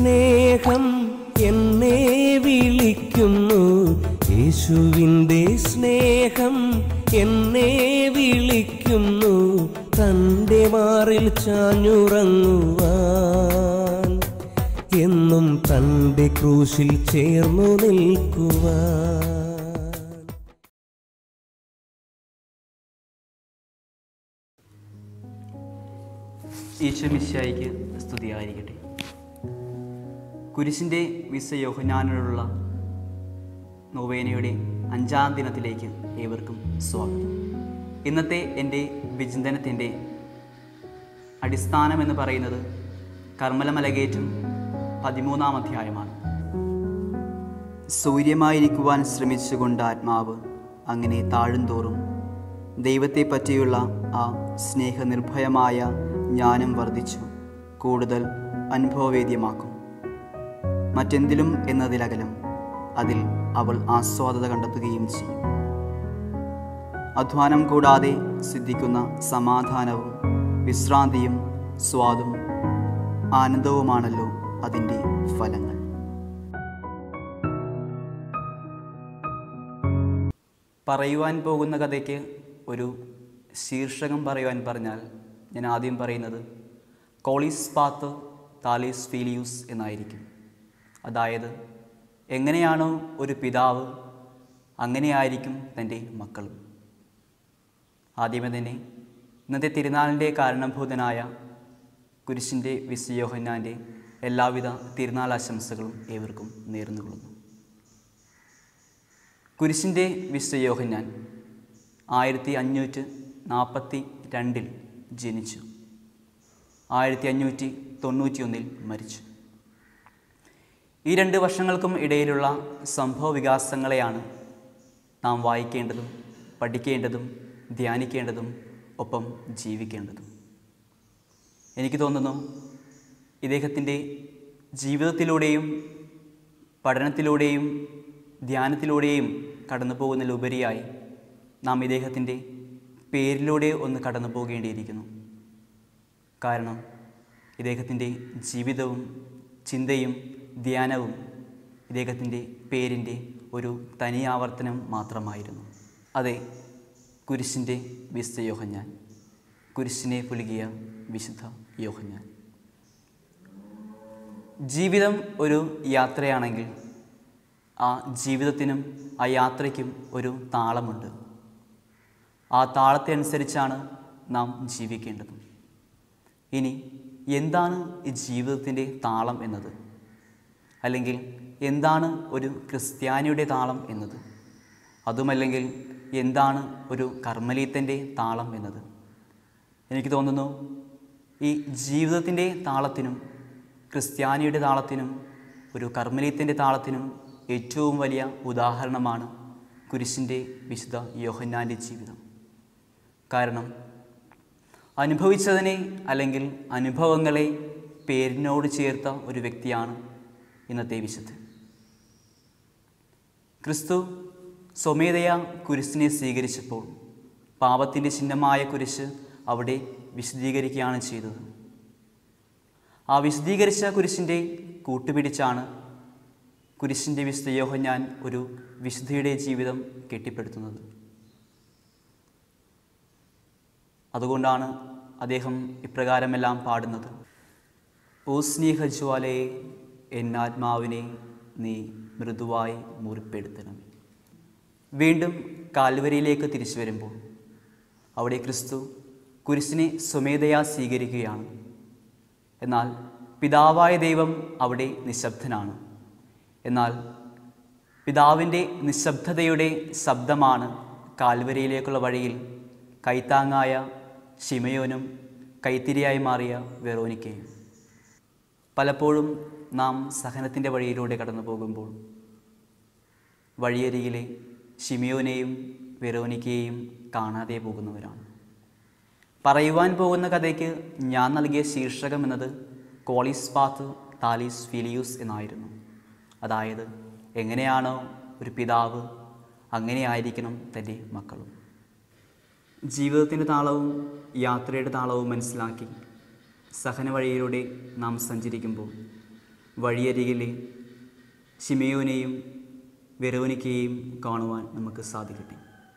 സ്നേഹം എന്നെ വിളിക്കുന്നു യേശുവിൻ്റെ സ്നേഹം എന്നെ വിളിക്കുന്നു തൻ്റെ മാറിൽ ചാഞ്ഞുറങ്ങുവാൻ എന്നും തൻ്റെ ക്രൂശിൽ ചേർന്നു നിൽക്കുവാൻ ഈശ്വമിശായിക്ക് സ്തുതിയായിരിക്കട്ടെ കുരിശിൻ്റെ വിസ യോഹനാനോടുള്ള നൊവേനയുടെ അഞ്ചാം ദിനത്തിലേക്ക് ഏവർക്കും സ്വാഗതം ഇന്നത്തെ എൻ്റെ വിചിന്തനത്തിൻ്റെ അടിസ്ഥാനം എന്ന് പറയുന്നത് കർമ്മലമലകേറ്റും പതിമൂന്നാം അധ്യായമാണ് സൂര്യമായിരിക്കുവാൻ ശ്രമിച്ചുകൊണ്ട് ആത്മാവ് അങ്ങനെ താഴുംതോറും ദൈവത്തെ പറ്റിയുള്ള ആ സ്നേഹനിർഭയമായ ജ്ഞാനം വർദ്ധിച്ചു കൂടുതൽ അനുഭവവേദ്യമാക്കും മറ്റെന്തിലും എന്നതിലകലം അതിൽ അവൾ ആസ്വാദത കണ്ടെത്തുകയും ചെയ്യും അധ്വാനം കൂടാതെ സിദ്ധിക്കുന്ന സമാധാനവും വിശ്രാന്തിയും സ്വാദും ആനന്ദവുമാണല്ലോ അതിൻ്റെ ഫലങ്ങൾ പറയുവാൻ പോകുന്ന കഥയ്ക്ക് ഒരു ശീർഷകം പറയുവാൻ പറഞ്ഞാൽ ഞാൻ ആദ്യം പറയുന്നത് കോളീസ് പാത്ത് താലീസ് ഫീലിയൂസ് എന്നായിരിക്കും അതായത് എങ്ങനെയാണോ ഒരു പിതാവ് അങ്ങനെയായിരിക്കും തൻ്റെ മക്കളും ആദ്യമേ തന്നെ ഇന്നത്തെ തിരുനാളിൻ്റെ കാരണഭൂതനായ കുരിശിൻ്റെ വിശ്വയോഹന്നാൻ്റെ എല്ലാവിധ തിരുനാൾ ആശംസകളും ഏവർക്കും നേർന്നുകൊള്ളുന്നു കുരിശിൻ്റെ വിശ്വയോഹന്നാൻ ആയിരത്തി അഞ്ഞൂറ്റി നാൽപ്പത്തി രണ്ടിൽ ജനിച്ചു ആയിരത്തി അഞ്ഞൂറ്റി തൊണ്ണൂറ്റിയൊന്നിൽ മരിച്ചു ഈ രണ്ട് വർഷങ്ങൾക്കും ഇടയിലുള്ള സംഭവ വികാസങ്ങളെയാണ് നാം വായിക്കേണ്ടതും പഠിക്കേണ്ടതും ധ്യാനിക്കേണ്ടതും ഒപ്പം ജീവിക്കേണ്ടതും എനിക്ക് തോന്നുന്നു ഇദ്ദേഹത്തിൻ്റെ ജീവിതത്തിലൂടെയും പഠനത്തിലൂടെയും ധ്യാനത്തിലൂടെയും കടന്നു പോകുന്നതിലുപരിയായി നാം ഇദ്ദേഹത്തിൻ്റെ പേരിലൂടെ ഒന്ന് കടന്നു പോകേണ്ടിയിരിക്കുന്നു കാരണം ഇദ്ദേഹത്തിൻ്റെ ജീവിതവും ചിന്തയും ധ്യാനവും ഇദ്ദേഹത്തിൻ്റെ പേരിൻ്റെ ഒരു തനി ആവർത്തനം മാത്രമായിരുന്നു അതെ കുരിശിൻ്റെ വിശുദ്ധ യോഹഞ്ഞാൻ കുരിശിനെ പുലുകിയ വിശുദ്ധ യോഹഞ്ഞാൻ ജീവിതം ഒരു യാത്രയാണെങ്കിൽ ആ ജീവിതത്തിനും ആ യാത്രയ്ക്കും ഒരു താളമുണ്ട് ആ താളത്തെ അനുസരിച്ചാണ് നാം ജീവിക്കേണ്ടത് ഇനി എന്താണ് ഈ ജീവിതത്തിൻ്റെ താളം എന്നത് അല്ലെങ്കിൽ എന്താണ് ഒരു ക്രിസ്ത്യാനിയുടെ താളം എന്നത് അതുമല്ലെങ്കിൽ എന്താണ് ഒരു കർമ്മലീത്തൻ്റെ താളം എന്നത് എനിക്ക് തോന്നുന്നു ഈ ജീവിതത്തിൻ്റെ താളത്തിനും ക്രിസ്ത്യാനിയുടെ താളത്തിനും ഒരു കർമ്മലീത്തിൻ്റെ താളത്തിനും ഏറ്റവും വലിയ ഉദാഹരണമാണ് കുരിശിൻ്റെ വിശുദ്ധ യോഹന്നാൻ്റെ ജീവിതം കാരണം അനുഭവിച്ചതിനെ അല്ലെങ്കിൽ അനുഭവങ്ങളെ പേരിനോട് ചേർത്ത ഒരു വ്യക്തിയാണ് ഇന്നത്തെ വിശുദ്ധൻ ക്രിസ്തു സ്വമേധയാ കുരിശിനെ സ്വീകരിച്ചപ്പോൾ പാപത്തിൻ്റെ ചിഹ്നമായ കുരിശ് അവിടെ വിശദീകരിക്കുകയാണ് ചെയ്തത് ആ വിശദീകരിച്ച കുരിശിൻ്റെ കൂട്ടുപിടിച്ചാണ് കുരിശിൻ്റെ വിശുദ്ധ യോഹന്നാൻ ഒരു വിശുദ്ധിയുടെ ജീവിതം കെട്ടിപ്പടുത്തുന്നത് അതുകൊണ്ടാണ് അദ്ദേഹം ഇപ്രകാരമെല്ലാം പാടുന്നത് ഓ സ്നേഹജ്വാലയെ എന്നാത്മാവിനെ നീ മൃദുവായി മുറിപ്പെടുത്തണമേ വീണ്ടും കാൽവരിയിലേക്ക് തിരിച്ചു വരുമ്പോൾ അവിടെ ക്രിസ്തു കുരിശിനെ സ്വമേധയാ സ്വീകരിക്കുകയാണ് എന്നാൽ പിതാവായ ദൈവം അവിടെ നിശബ്ദനാണ് എന്നാൽ പിതാവിൻ്റെ നിശബ്ദതയുടെ ശബ്ദമാണ് കാൽവരിയിലേക്കുള്ള വഴിയിൽ കൈത്താങ്ങായ ഷിമയോനും കൈത്തിരിയായി മാറിയ വെറോനിക്കയും പലപ്പോഴും നാം സഹനത്തിൻ്റെ വഴിയിലൂടെ കടന്നു പോകുമ്പോൾ വഴിയരികിലെ ഷിമിയോനെയും വെറോനിക്കയെയും കാണാതെ പോകുന്നവരാണ് പറയുവാൻ പോകുന്ന കഥയ്ക്ക് ഞാൻ നൽകിയ ശീർഷകം എന്നത് കോളീസ് പാത്ത് താലീസ് ഫിലിയൂസ് എന്നായിരുന്നു അതായത് എങ്ങനെയാണോ ഒരു പിതാവ് അങ്ങനെയായിരിക്കണം തൻ്റെ മക്കളും ജീവിതത്തിൻ്റെ താളവും യാത്രയുടെ താളവും മനസ്സിലാക്കി സഹന വഴിയിലൂടെ നാം സഞ്ചരിക്കുമ്പോൾ വഴിയരികിലെ ഷിമയോനെയും വെറോനിക്കയെയും കാണുവാൻ നമുക്ക് സാധിക്കട്ടെ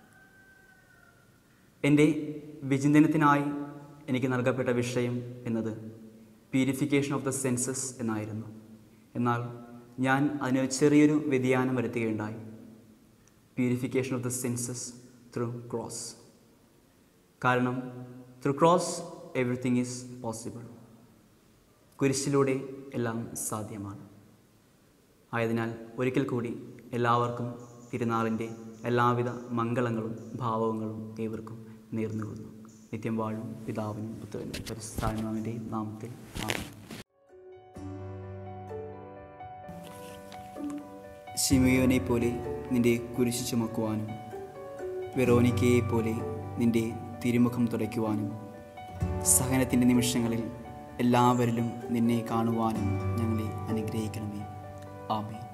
എൻ്റെ വിചിന്തനത്തിനായി എനിക്ക് നൽകപ്പെട്ട വിഷയം എന്നത് പ്യൂരിഫിക്കേഷൻ ഓഫ് ദ സെൻസസ് എന്നായിരുന്നു എന്നാൽ ഞാൻ അതിന് ചെറിയൊരു വ്യതിയാനം വരുത്തുകയുണ്ടായി purification of the senses through cross കാരണം through cross everything is possible കുരിശിലൂടെ എല്ലാം സാധ്യമാണ് ആയതിനാൽ ഒരിക്കൽ കൂടി എല്ലാവർക്കും തിരുനാളിൻ്റെ എല്ലാവിധ മംഗളങ്ങളും ഭാവങ്ങളും ഏവർക്കും നേർന്നുകൊള്ളുന്നു നിത്യം വാഴും പിതാവിനും പുത്രനും പരിസ്ഥാനമാവിൻ്റെയും നാമത്തിൽ ആമേൻ ശിമയോനെ പോലെ നിന്റെ കുരിശ് ചുമക്കുവാനും വെറോനിക്കയെ പോലെ നിന്റെ തിരുമുഖം തുടയ്ക്കുവാനും സഹനത്തിൻ്റെ നിമിഷങ്ങളിൽ എല്ലാവരിലും നിന്നെ കാണുവാനും ഞങ്ങളെ അനുഗ്രഹിക്കണമേ ആമേ